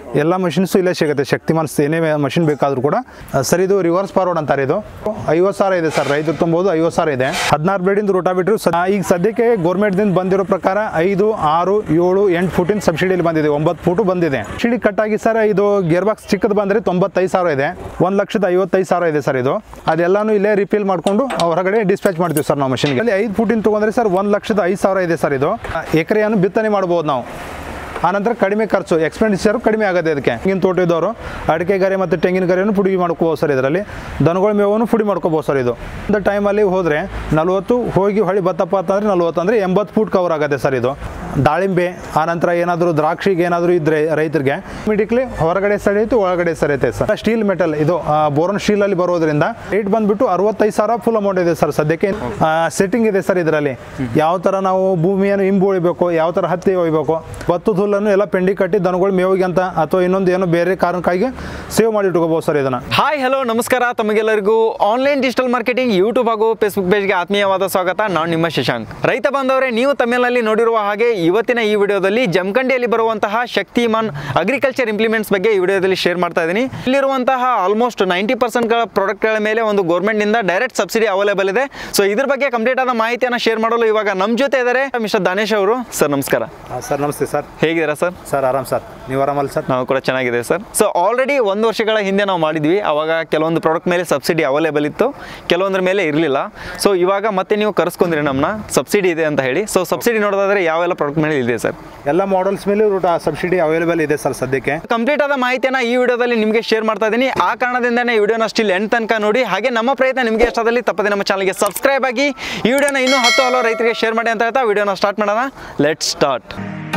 ಎಲ್ಲ ಮಷಿನ್ಸು ಇಲ್ಲೇ ಸಿಗುತ್ತೆ ಶಕ್ತಿಮಾನ್ ಏನೇ ಮಷಿನ್ ಬೇಕಾದರೂ ಕೂಡ ಆ, ಸರ್ ಇದು ರಿವರ್ಸ್ ಫಾರ್ವರ್ಡ್ ಅಂತಾರೆ ಇದು ಐವತ್ತು ಸಾವಿರ ಇದೆ ಸರ್ ರೈತರು ತುಂಬೋದು ಐವತ್ತು ಸಾವಿರ ಇದೆ ಹದಿನಾರು ಬ್ಲೇಡಿಂದ ರೋಟಾಬಿಟ್ರು ಈಗ ಸದ್ಯಕ್ಕೆ ಗೌರ್ಮೆಂಟ್ದಿಂದ ಬಂದಿರೋ ಪ್ರಕಾರ ಐದು ಆರು ಏಳು ಎಂಟು ಫುಟಿನ ಸಬ್ಸಿಡಿಯಲ್ಲಿ ಬಂದಿದೆ ಒಂಬತ್ತು ಫುಟು ಬಂದಿದೆ ಸಬ್ಸಿಡಿ ಕಟ್ಟಾಗಿ ಸರ್ ಇದು ಗೇರ್ ಬಾಕ್ಸ್ ಚಿಕ್ಕದು ಬಂದರೆ ತೊಂಬತ್ತೈದು ಸಾವಿರ ಇದೆ ಒಂದು ಲಕ್ಷದ ಐವತ್ತೈದು ಸಾವಿರ ಇದೆ ಸರ್ ಇದು ಅದೆಲ್ಲಾನು ಇಲ್ಲೇ ರಿಫಿಲ್ ಮಾಡಿಕೊಂಡು ಹೊರಗಡೆ ಡಿಸ್ಪ್ಯಾಚ್ ಮಾಡ್ತೀವಿ ಸರ್ ನಾವು ಮಷಿನ್ಗೆ ಅಲ್ಲಿ ಐದು ಫುಟಿನ ತೊಗೊಂಡ್ರೆ ಸರ್ ಒಂದು ಲಕ್ಷದ ಐದು ಸಾವಿರ ಇದೆ ಸರ್ ಇದು ಎಕರೆಯನ್ನು ಬಿತ್ತನೆ ಮಾಡ್ಬೋದು ನಾವು ಆನಂತರ ಕಡಿಮೆ ಖರ್ಚು ಎಕ್ಸ್ಪೆಂಡಿಚರ್ ಕಡಿಮೆ ಆಗುತ್ತೆ ಅದಕ್ಕೆ ತೆಂಗಿನ ತೋಟ ಇದ್ದವರು ಅಡಿಕೆ ಗರಿ ಮತ್ತು ತೆಂಗಿನ ಗರಿಯನ್ನು ಪುಡಿ ಮಾಡ್ಕೋಬೋದು ಸರ್ ಇದರಲ್ಲಿ ದನಗಳ ಮೇವನ್ನು ಪುಡಿ ಮಾಡ್ಕೋಬೋದು ಸರ್ ಇದು ಒಂದು ಟೈಮಲ್ಲಿ ಹೋದರೆ ನಲ್ವತ್ತು ಹೋಗಿ ಹೊಳಿ ಬತ್ತಪ್ಪ ಅಂತಂದರೆ ನಲ್ವತ್ತು ಅಂದರೆ ಎಂಬತ್ತು ಫೂಟ್ ಕವರ್ ಆಗುತ್ತೆ ಸರ್ ಇದು ದಾಳಿಂಬೆ ಆನಂತರ ಏನಾದರೂ ದ್ರಾಕ್ಷಿಗೆ ಏನಾದರೂ ಇದ್ದರೆ ರೈತರಿಗೆ ಇಮಿಡಿಯೇಟ್ಲಿ ಹೊರಗಡೆ ಸರಿಯುತ್ತೆ ಒಳಗಡೆ ಸರಿಯುತ್ತೆ ಸರ್ ಸ್ಟೀಲ್ ಮೆಟಲ್ ಇದು ಬೋರನ್ ಸ್ಟೀಲಲ್ಲಿ ಬರೋದ್ರಿಂದ ರೇಟ್ ಬಂದುಬಿಟ್ಟು ಅರವತ್ತೈದು ಸಾವಿರ ಫುಲ್ ಅಮೌಂಟ್ ಇದೆ ಸರ್ ಸದ್ಯಕ್ಕೆ ಸೆಟ್ಟಿಂಗ್ ಇದೆ ಸರ್ ಇದರಲ್ಲಿ ಯಾವ ಥರ ನಾವು ಭೂಮಿಯನ್ನು ಹಿಂಬುಳಿಬೇಕು ಯಾವ ಥರ ಹತ್ತಿ ಒಯ್ಬೇಕು ಭತ್ತದ ಹುಲ್ಲನ್ನು ಎಲ್ಲ ಪೆಂಡಿ ಕಟ್ಟಿ ದನಗಳು ಮೇವಿಗೆ ಅಂತ ಅಥವಾ ಇನ್ನೊಂದು ಏನೋ ಬೇರೆ ಕಾರಣಕ್ಕಾಗಿ ಸೇವ್ ಮಾಡಿ ಇಟ್ಕೋಬೋದು ಸರ್ ಇದನ್ನು ಹಾಯ್ ಹಲೋ ನಮಸ್ಕಾರ ತಮಗೆಲ್ಲರಿಗೂ ಆನ್ಲೈನ್ ಡಿಜಿಟಲ್ ಮಾರ್ಕೆಟಿಂಗ್ ಯೂಟ್ಯೂಬ್ ಹಾಗೂ ಫೇಸ್ಬುಕ್ ಪೇಜ್ಗೆ ಆತ್ಮೀಯವಾದ ಸ್ವಾಗತ ನಾನು ನಿಮ್ಮ ಶಶಾಂಕ್ ರೈತ ಬಾಂಧವರೇ ನೀವು ತಮಿಳಿನಲ್ಲಿ ನೋಡಿರುವ ಹಾಗೆ ಇವತ್ತಿನ ಈ ವಿಡಿಯೋದಲ್ಲಿ ಜಮಖಂಡಿಯಲ್ಲಿ ಬರುವಂತಹ ಶಕ್ತಿಮಾನ್ ಅಗ್ರಿಕಲ್ಚರ್ ಇಂಪ್ಲಿಮೆಂಟ್ಸ್ ಬಗ್ಗೆ ಈ ವಿಡಿಯೋದಲ್ಲಿ ಶೇರ್ ಮಾಡ್ತಾ ಇದ್ದೀನಿ ಇಲ್ಲಿರುವಂತಹ ಆಲ್ಮೋಸ್ಟ್ ನೈಂಟಿ ಪರ್ಸೆಂಟ್ಗಳ ಪ್ರಾಡಕ್ಟ್ಗಳ ಮೇಲೆ ಒಂದು ಗೌರ್ಮೆಂಟ್ನಿಂದ ಡೈರೆಕ್ಟ್ ಸಬ್ಸಿಡಿ ಅವೈಲೇಬಲ್ ಇದೆ ಸೊ ಇದ್ರ ಬಗ್ಗೆ ಕಂಪ್ಲೀಟ್ ಆದ ಮಾಹಿತಿಯನ್ನು ಶೇರ್ ಮಾಡಲು ಇವಾಗ ನಮ್ಮ ಜೊತೆ ಇದ್ದಾರೆ ಮಿಸ್ಟರ್ ದಾನೇಶ್ ಅವರು ಸರ್ ನಮಸ್ಕಾರ ಸರ್ ನಮಸ್ತೆ ಸರ್ ಹೇಗಿದ್ದೀರಾ ಸರ್ ಸರ್ ಆರಾಮ್ ಸರ್ ನೀವು ಆರಾಮಲ್ಲ ಸರ್ ನಾವು ಕೂಡ ಚೆನ್ನಾಗಿದೆ ಸರ್ ಸೊ ಆಲ್ರೆಡಿ ಒಂದು ವರ್ಷಗಳ ಹಿಂದೆ ನಾವು ಮಾಡಿದ್ವಿ ಅವಾಗ ಕೆಲವೊಂದು ಪ್ರಾಡಕ್ಟ್ ಮೇಲೆ ಸಬ್ಸಿಡಿ ಅವೈಲೇಬಲ್ ಇತ್ತು ಕೆಲವೊಂದ್ರ ಮೇಲೆ ಇರಲಿಲ್ಲ ಸೊ ಇವಾಗ ಮತ್ತೆ ನೀವು ಕರೆಸ್ಕೊಂಡ್ರಿ ನಮ್ಮನ್ನ ಸಬ್ಸಿಡಿ ಇದೆ ಅಂತ ಹೇಳಿ ಸೊ ಸಬ್ಸಿಡಿ ನೋಡೋದಾದ್ರೆ ಯಾವೆಲ್ಲ ಪ್ರಾಡಕ್ಟ್ ಮೇಲೆ ಇದೆ ಸರ್ ಎಲ್ಲ ಮಾಡಲ್ಸ್ ಮೇಲೆ ರೂಟ ಸಬ್ಸಿಡಿ ಅವೈಲೇಬಲ್ ಇದೆ ಸರ್ ಸದ್ಯಕ್ಕೆ ಕಂಪ್ಲೀಟ್ ಆದ ಮಾಹಿತಿಯನ್ನು ಈ ವಿಡಿಯೋದಲ್ಲಿ ನಿಮಗೆ ಶೇರ್ ಮಾಡ್ತಾ ಇದ್ದೀನಿ ಆ ಕಾರಣದಿಂದನೇ ಈ ವಿಡಿಯೋನ ಸ್ಟಿಲ್ ಎಂಡ್ ತನಕ ನೋಡಿ ಹಾಗೆ ನಮ್ಮ ಪ್ರಯತ್ನ ನಿಮಗೆ ಇಷ್ಟದಲ್ಲಿ ತಪ್ಪದೆ ನಮ್ಮ ಚಾನಲ್ಗೆ ಸಬ್ಸ್ಕ್ರೈಬ್ ಆಗಿ ಈ ವಿಡಿಯೋನ ಇನ್ನೂ ಹತ್ತು ಹಲವು ರೈತರಿಗೆ ಶೇರ್ ಮಾಡಿ ಅಂತ ಹೇಳ್ತಾ ವಿಡಿಯೋನ ಸ್ಟಾರ್ಟ್ ಮಾಡೋಣ ಲೆಟ್ ಸ್ಟಾರ್ಟ್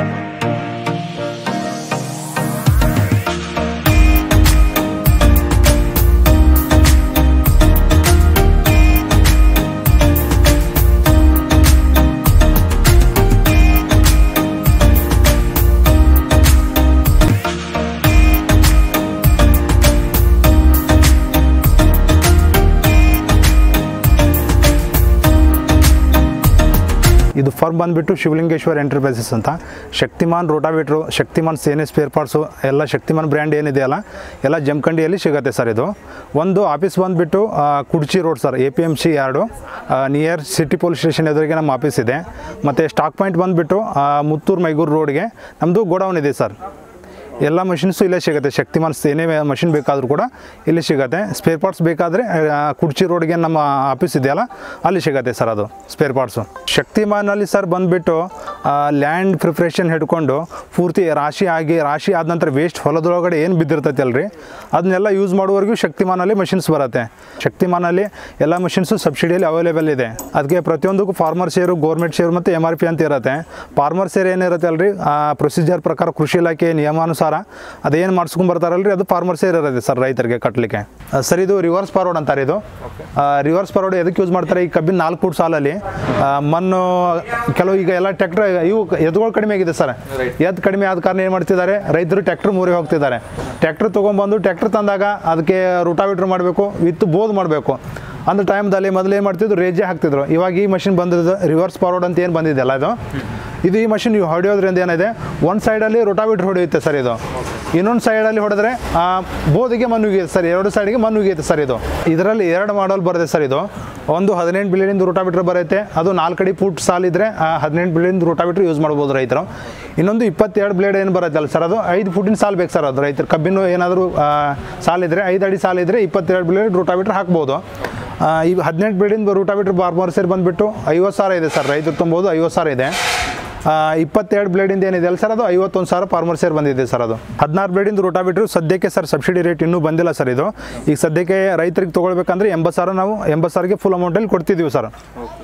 ಇದು ಫರ್ಮ್ ಬಂದುಬಿಟ್ಟು ಶಿವಲಿಂಗೇಶ್ವರ್ ಎಂಟರ್ಪ್ರೈಸಸ್ ಅಂತ ಶಕ್ತಿಮಾನ್ ರೋಟಾವೇಟ್ರು ಶಕ್ತಿಮಾನ್ ಸೇನೆ ಸ್ಪೇರ್ ಪಾರ್ಟ್ಸು ಎಲ್ಲ ಶಕ್ತಿಮಾನ್ ಬ್ರ್ಯಾಂಡ್ ಏನಿದೆಯಲ್ಲ ಎಲ್ಲ ಜಮಖಂಡಿಯಲ್ಲಿ ಸಿಗುತ್ತೆ ಸರ್ ಇದು ಒಂದು ಆಫೀಸ್ ಬಂದುಬಿಟ್ಟು Kudchi road sir A P M C yard near city police station ಎದುರಿಗೆ ನಮ್ಮ ಆಫೀಸ್ ಇದೆ ಮತ್ತು ಸ್ಟಾಕ್ ಪಾಯಿಂಟ್ ಬಂದುಬಿಟ್ಟು ಮುತ್ತೂರು ಮೈಗೂರು ರೋಡ್ಗೆ ನಮ್ಮದು ಗೋಡೌನ್ ಇದೆ ಸರ್ ಎಲ್ಲ ಮಷಿನ್ಸು ಇಲ್ಲೇ ಸಿಗುತ್ತೆ ಶಕ್ತಿಮಾನ್ ಏನೇ ಮಷಿನ್ ಬೇಕಾದರೂ ಕೂಡ ಇಲ್ಲಿ ಸಿಗುತ್ತೆ ಸ್ಪೇರ್ ಪಾರ್ಟ್ಸ್ ಬೇಕಾದರೆ ಕುಡ್ಚಿ ರೋಡ್ಗೆ ನಮ್ಮ ಆಫೀಸ್ ಇದೆಯಲ್ಲ ಅಲ್ಲಿ ಸಿಗುತ್ತೆ ಸರ್ ಅದು ಸ್ಪೇರ್ ಪಾರ್ಟ್ಸು ಶಕ್ತಿಮಾನಲ್ಲಿ ಸರ್ ಬಂದುಬಿಟ್ಟು ಲ್ಯಾಂಡ್ ಪ್ರಿಪ್ರೇಷನ್ ಹಿಡ್ಕೊಂಡು ಪೂರ್ತಿ ರಾಶಿ ಆಗಿ ರಾಶಿ ಆದ ನಂತರ ವೇಸ್ಟ್ ಹೊಲದೊಳಗಡೆ ಏನು ಬಿದ್ದಿರ್ತೈತೆ ಅಲ್ರಿ ಅದನ್ನೆಲ್ಲ ಯೂಸ್ ಮಾಡುವವರೆಗೂ ಶಕ್ತಿಮಾನಲ್ಲಿ ಮಷಿನ್ಸ್ ಬರುತ್ತೆ ಶಕ್ತಿಮಾನಲ್ಲಿ ಎಲ್ಲ ಮಷಿನ್ಸು ಸಬ್ಸಿಡಿಯಲ್ಲಿ ಅವೈಲೇಬಲ್ ಇದೆ ಅದಕ್ಕೆ ಪ್ರತಿಯೊಂದಕ್ಕೂ ಫಾರ್ಮರ್ ಶೇರು ಗೌರ್ಮೆಂಟ್ ಶೇರು ಮತ್ತು ಎಮ್ ಆರ್ ಪಿ ಅಂತ ಇರುತ್ತೆ ಫಾರ್ಮರ್ ಶೇರ್ ಏನಿರುತ್ತೆ ಅಲ್ರಿ ಆ ಪ್ರೊಸೀಜರ್ ಪ್ರಕಾರ ಕೃಷಿ ಇಲಾಖೆ ನಿಯಮಾನುಸಾರ ಅದೇನು ಮಾಡಿಸ್ಕೊಂಡ್ ಬರ್ತಾರಲ್ರಿ ಅದು ಫಾರ್ಮರ್ ಶೇರ್ ಇರುತ್ತೆ ಸರ್ ರೈತರಿಗೆ ಕಟ್ಟಲಿಕ್ಕೆ ಸರ್ ಇದು ರಿವರ್ಸ್ ಫಾರ್ವರ್ಡ್ ಅಂತಾರೆ ಇದು ರಿವರ್ಸ್ ಫಾರ್ವರ್ಡ್ ಎದಕ್ಕೆ ಯೂಸ್ ಮಾಡ್ತಾರೆ ಈ ಕಬ್ಬಿನ ನಾಲ್ಕು ಫುಟ್ ಸಾಲಲ್ಲಿ ಆ, ಮಣ್ಣು ಕೆಲವು ಈಗ ಎಲ್ಲ ಟ್ರ್ಯಾಕ್ಟರ್ ಇವು ಎತ್ತುಗಳು ಕಡಿಮೆ ಆಗಿದೆ ಸರ್ ಎತ್ತು ಕಡಿಮೆ ಆದ ಕಾರಣ ಏನು ಮಾಡ್ತಿದ್ದಾರೆ ರೈತರು ಟ್ರ್ಯಾಕ್ಟರ್ ಮೂರೇ ಹೋಗ್ತಿದ್ದಾರೆ ಟ್ರ್ಯಾಕ್ಟರ್ ತೊಗೊಂಬಂದು ಟ್ರ್ಯಾಕ್ಟರ್ ತಂದಾಗ ಅದಕ್ಕೆ ರೂಟಾವಿಟ್ರ್ ಮಾಡಬೇಕು ವಿತ್ ಬೋದ್ ಮಾಡಬೇಕು ಅಂದ ಟೈಮ್ದಲ್ಲಿ ಮೊದಲು ಏನು ಮಾಡ್ತಿದ್ರು ರೇಜೆ ಹಾಕ್ತಿದ್ರು ಇವಾಗ ಈ ಮಷಿನ್ ಬಂದಿದ್ದು ರಿವರ್ಸ್ ಫಾರ್ವರ್ಡ್ ಅಂತ ಏನು ಬಂದಿದೆಯಲ್ಲ ಇದು ಇದು ಈ ಮಷಿನ್ ನೀವು ಹೊಡೆಯೋದ್ರಿಂದ ಏನಿದೆ ಒಂದು ಸೈಡಲ್ಲಿ ರೋಟಾವಿಟ್ರ್ ಹೊಡೆಯುತ್ತೆ ಸರ್ ಇದು ಇನ್ನೊಂದು ಸೈಡಲ್ಲಿ ಹೊಡೆದ್ರೆ ಆ, ಬೋದಿಗೆ ಮಣ್ಣು ಉಗಿಯುತ್ತೆ ಸರ್ ಎರಡು ಸೈಡಿಗೆ ಮಣ್ಣು ಉಗಿಯುತ್ತೆ ಸರ್ ಇದು ಇದರಲ್ಲಿ ಎರಡು ಮಾಡಲ್ ಬರುತ್ತೆ ಸರ್ ಇದು ಒಂದು ಹದಿನೆಂಟು ಬಿಲಿಯನ್ ರೂಟಾವಿಟ್ರ್ ಬರುತ್ತೆ ಅದು ನಾಲ್ಕಡಿ ಫುಟ್ ಸಾಲಿದ್ರೆ ಹದಿನೆಂಟು ಬಿಲಿಯನ್ ರೂಟಾವಿಟ್ರ್ ಯೂಸ್ ಮಾಡ್ಬೋದು ರೈತರು ಇನ್ನೊಂದು ಇಪ್ಪತ್ತೆರಡು ಬ್ಲೇಡ್ ಏನು ಬರುತ್ತಲ್ಲ ಸರ್ ಅದು ಐದು ಫುಟಿನ ಸಾಲ್ ಬೇಕು ಸರ್ ಅದು ರೈತರು ಕಬ್ಬಿನ ಏನಾದರೂ ಸಾಲಿದ್ರೆ ಐದು ಅಡಿ ಸಾಲಿದ್ರೆ ಇಪ್ಪತ್ತೆರಡು ಬ್ಲೇಡ್ ರೂಟಾವಿಟ್ರ್ ಹಾಕ್ಬೋದು ಆ, ಈ ಹದಿನೆಂಟು ಬ್ಲೇಡಿಂದ ರೂಟಾವಿಟ್ರ್ ಬಾರ್ಮರ್ ಸೇರಿ ಬಂದುಬಿಟ್ಟು ಐವತ್ತು ಸಾವಿರ ಇದೆ ಸರ್ ರೈತರು ತುಂಬೋದು ಐವತ್ತು ಸಾವಿರ ಇದೆ ಆ, ಇಪ್ಪತ್ತೆರಡು ಬ್ಲೇಡಿಂದ ಏನಿದೆ ಅಲ್ಲ ಸರ್ ಅದು ಐವತ್ತೊಂದು ಸಾವಿರ ಫಾರ್ಮರ್ ಸೇರ್ ಬಂದಿದೆ ಸರ್ ಅದು ಹದಿನಾರು ಬ್ಲೇಡಿಂದ ರೂಟಾಬಿಟ್ರು ಸದ್ಯಕ್ಕೆ ಸರ್ ಸಬ್ಸಿಡಿ ರೇಟ್ ಇನ್ನೂ ಬಂದಿಲ್ಲ ಸರ್ ಇದು ಈಗ ಸದ್ಯಕ್ಕೆ ರೈತರಿಗೆ ತೊಗೊಳ್ಬೇಕಂದ್ರೆ ಎಂಬತ್ತು ಸಾವಿರ ನಾವು ಎಂಬತ್ತು ಸಾವಿರಗೆ ಫುಲ್ ಅಮೌಂಟಲ್ಲಿ ಕೊಡ್ತಿದ್ದೀವಿ ಸರ್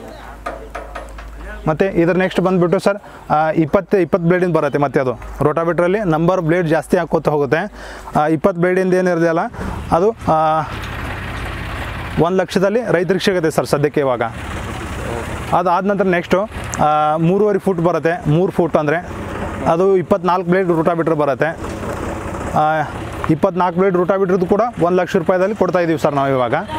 ಮತ್ತು ಇದ್ರ ನೆಕ್ಸ್ಟ್ ಬಂದುಬಿಟ್ಟು ಸರ್ ಇಪ್ಪತ್ತು ಇಪ್ಪತ್ತು ಬ್ಲೇಡಿಂದ ಬರುತ್ತೆ ಮತ್ತೆ ಅದು ರೋಟಾಬಿಟ್ರಲ್ಲಿ ನಂಬರ್ ಬ್ಲೇಡ್ ಜಾಸ್ತಿ ಹಾಕೋತ ಹೋಗುತ್ತೆ ಇಪ್ಪತ್ತು ಬ್ಲೇಡಿಂದ ಏನಿರದಲ್ಲ ಅದು ಒಂದು ಲಕ್ಷದಲ್ಲಿ ರೈತರಿಗೆ ಸಿಗುತ್ತೆ ಸರ್ ಸದ್ಯಕ್ಕೆ ಇವಾಗ ಅದಾದ ನಂತರ ನೆಕ್ಸ್ಟು ಮೂರುವರೆ ಫುಟ್ ಬರುತ್ತೆ ಮೂರು ಫುಟ್ ಅಂದರೆ ಅದು ಇಪ್ಪತ್ನಾಲ್ಕು ಬ್ಲೇಡ್ ರೂಟಾಬಿಟ್ರ್ ಬರುತ್ತೆ ಇಪ್ಪತ್ನಾಲ್ಕು ಬ್ಲೇಡ್ ರೂಟಾಬಿಟ್ರದ್ದು ಕೂಡ ಒಂದು ಲಕ್ಷ ರೂಪಾಯಿದಲ್ಲಿ ಕೊಡ್ತಾ ಇದ್ದೀವಿ ಸರ್ ನಾವು ಇವಾಗ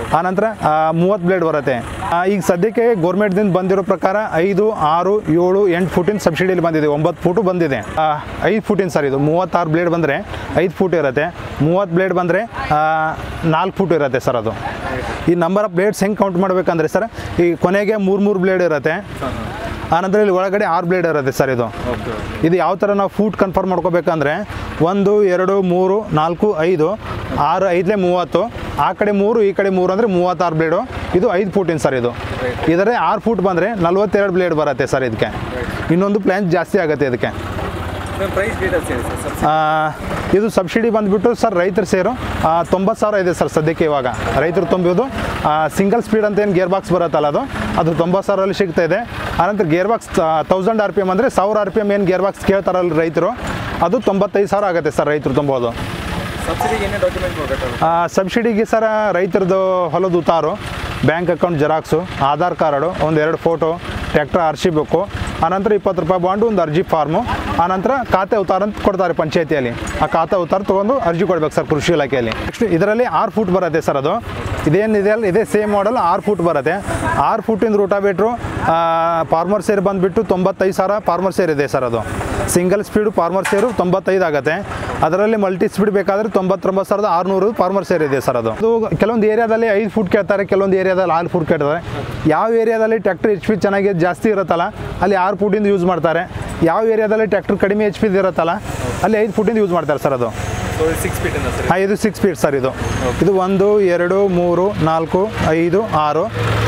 ಆನಂತರ ಮೂವತ್ತು ಬ್ಲೇಡ್ ಬರುತ್ತೆ ಆ, ಈಗ ಸದ್ಯಕ್ಕೆ ಗೌರ್ಮೆಂಟ್ದಿಂದ ಬಂದಿರೋ ಪ್ರಕಾರ ಐದು ಆರು ಏಳು ಎಂಟು ಫೂಟಿನ ಸಬ್ಸಿಡಿಯಲ್ಲಿ ಬಂದಿದೆ ಒಂಬತ್ತು ಫೂಟು ಬಂದಿದೆ ಆ, ಐದು ಫೂಟಿನ ಸರ್ ಇದು ಮೂವತ್ತಾರು ಬ್ಲೇಡ್ ಬಂದರೆ ಐದು ಫೂಟ್ ಇರುತ್ತೆ ಮೂವತ್ತು ಬ್ಲೇಡ್ ಬಂದರೆ ನಾಲ್ಕು ಫೂಟ್ ಇರುತ್ತೆ ಸರ್ ಅದು ಈ ನಂಬರ್ ಆಫ್ ಬ್ಲೇಡ್ಸ್ ಹೆಂಗೆ ಕೌಂಟ್ ಮಾಡಬೇಕಂದ್ರೆ ಸರ್ ಈ ಕೊನೆಗೆ ಮೂರು ಮೂರು ಬ್ಲೇಡ್ ಇರುತ್ತೆ ಆನಂತರ ಇಲ್ಲಿ ಒಳಗಡೆ ಆರು ಬ್ಲೇಡ್ ಇರುತ್ತೆ ಸರ್ ಇದು ಇದು ಯಾವ ಥರ ನಾವು ಫೂಟ್ ಕನ್ಫರ್ಮ್ ಮಾಡ್ಕೋಬೇಕಂದ್ರೆ ಒಂದು ಎರಡು ಮೂರು ನಾಲ್ಕು ಐದು ಆರು ಐದಲೇ ಮೂವತ್ತು ಆ ಕಡೆ ಮೂರು ಈ ಕಡೆ ಮೂರು ಅಂದರೆ ಮೂವತ್ತಾರು ಬ್ಲೇಡು ಇದು ಐದು ಫೂಟಿನ ಸರ್ ಇದು ಇದರೇ ಆರು ಫೂಟ್ ಬಂದರೆ ನಲ್ವತ್ತೆರಡು ಬ್ಲೇಡ್ ಬರುತ್ತೆ ಸರ್ ಇದಕ್ಕೆ ಇನ್ನೊಂದು ಪ್ಲ್ಯಾನ್ ಜಾಸ್ತಿ ಆಗುತ್ತೆ ಇದಕ್ಕೆ ಪ್ರೈಸ್ ಡೀಟೇಲ್ಸ್ ಹೇಳಿ ಸರ್ ಆ, ಇದು ಸಬ್ಸಿಡಿ ಬಂದುಬಿಟ್ಟು ಸರ್ ರೈತರ ಸೇರು ತೊಂಬತ್ತು ಸಾವಿರ ಇದೆ ಸರ್ ಸದ್ಯಕ್ಕೆ ಇವಾಗ ರೈತರು ತುಂಬೋದು ಸಿಂಗಲ್ ಸ್ಪೀಡ್ ಅಂತ ಏನು ಗೇರ್ ಬಾಕ್ಸ್ ಬರುತ್ತಲ್ಲ ಅದು ಅದು ತೊಂಬತ್ತು ಸಾವಿರಲ್ಲಿ ಸಿಗ್ತಾ ಇದೆ ಆನಂತರ gear box thousand R P M ಅಂದರೆ ಸಾವಿರ ಆರ್ ಪಿ ಎಮ್ ಏನು ಗೇರ್ ಬಾಕ್ಸ್ ಕೇಳ್ತಾರಲ್ಲ ರೈತರು ಅದು ತೊಂಬತ್ತೈದು ಸಾವಿರ ಆಗುತ್ತೆ ಸರ್ ರೈತರು ತುಂಬೋದು ಸಬ್ಸಿಡಿಗೆ ಏನೇ ಡಾಕ್ಯುಮೆಂಟ್ ಕೊಡಬೇಕಾಗುತ್ತೆ ಆ, ಸಬ್ಸಿಡಿಗೆ ಸರ ರೈತರದ್ದು ಹೊಲದ ಉತ್ತಾರು bank account xerox Aadhaar card ಒಂದು ಎರಡು photo tractor R C book ಆನಂತರ ಇಪ್ಪತ್ತು ರೂಪಾಯಿ ಬಾಂಡು ಒಂದು ಅರ್ಜಿ ಫಾರ್ಮು ಆನಂತರ ಖಾತೆ ಉತ್ತಾರ ಅಂತ ಕೊಡ್ತಾರೆ ಪಂಚಾಯತಿಯಲ್ಲಿ ಆ ಖಾತೆ ಉತ್ತಾರ ತೊಗೊಂಡು ಅರ್ಜಿ ಕೊಡ್ಬೇಕು ಸರ್ ಕೃಷಿ ಇಲಾಖೆಯಲ್ಲಿ ನೆಕ್ಸ್ಟ್ ಇದರಲ್ಲಿ ಆರು ಫೂಟ್ ಬರುತ್ತೆ ಸರ್ ಅದು ಇದೇನಿದೆ ಅಲ್ಲ ಇದೇ ಸೇಮ್ ಮಾಡಲ್ ಆರು ಫೂಟ್ ಬರುತ್ತೆ ಆರು ಫೂಟಿಂದ ರೂಟಾವೇಟ್ರು ಫಾರ್ಮರ್ ಸೇರ್ ಬಂದುಬಿಟ್ಟು ತೊಂಬತ್ತೈದು ಸಾವಿರ ಫಾರ್ಮರ್ ಸೇರ್ ಇದೆ ಸರ್ ಅದು ಸಿಂಗಲ್ ಸ್ಪೀಡು ಫಾರ್ಮರ್ ಸೇರು ತೊಂಬತ್ತೈದು ಆಗುತ್ತೆ ಅದರಲ್ಲಿ ಮಲ್ಟಿ ಸ್ಪೀಡ್ ಬೇಕಾದರೆ ತೊಂಬತ್ತೊಂಬತ್ತು ಸಾವಿರದ ಆರುನೂರು ಫಾರ್ಮರ್ ಸೇರ್ ಇದೆ ಸರ್ ಅದು ಅದು ಕೆಲವೊಂದು ಏರಿಯಾದಲ್ಲಿ ಐದು ಫುಟ್ ಕೇಳ್ತಾರೆ ಕೆಲವೊಂದು ಏರಿಯಾದಲ್ಲಿ ಆರು ಫುಟ್ ಕೇಳ್ತಾರೆ ಯಾವ ಏರಿಯಾದಲ್ಲಿ ಟ್ರ್ಯಾಕ್ಟರ್ ಎಚ್ ಪಿ ಚೆನ್ನಾಗಿ ಜಾಸ್ತಿ ಇರುತ್ತಲ್ಲ ಅಲ್ಲಿ ಆರು ಫುಟಿಂದ ಯೂಸ್ ಮಾಡ್ತಾರೆ ಯಾವ ಏರಿಯಾದಲ್ಲಿ ಟ್ರ್ಯಾಕ್ಟರ್ ಕಡಿಮೆ ಎಚ್ ಪಿದು ಇರುತ್ತಲ್ಲ ಅಲ್ಲಿ ಐದು ಫುಟಿಂದ ಯೂಸ್ ಮಾಡ್ತಾರೆ ಸರ್ ಅದು ಸೊ ಸಿಕ್ಸ್ ಫೀಟ್ ಸರ್ ಹಾಂ ಇದು ಸಿಕ್ಸ್ ಫೀಟ್ ಸರ್ ಇದು ಇದು ಒಂದು ಎರಡು ಮೂರು ನಾಲ್ಕು ಐದು ಆರು